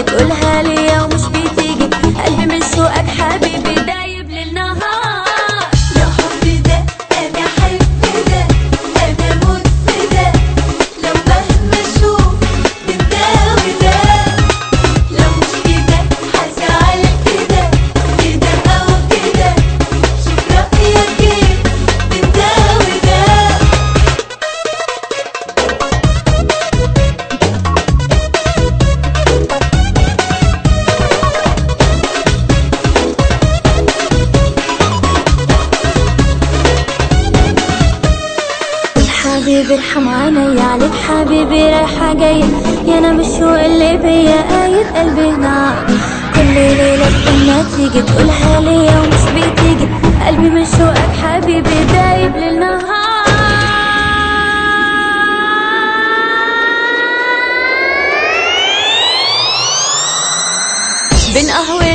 تقولها ليا ومش بتيجي قلبي من شوقك حبيبي دايب للنهار يا حبي ده انا حب ده انا موت في ده لو مهما اشوف بتداوي ده لو مش كده هزعل كده كده او كده شوف رايك ايه بتداوي ده حبيبي ارحم عيني عليك حبيبي رايحة جاية يا انا مش هو اللي بيا قايد قلبي نار كل ليلة لما تيجي تقولها ليا ومش بتيجي قلبي من شوقك حبيبي دايب للنهار بين قهوة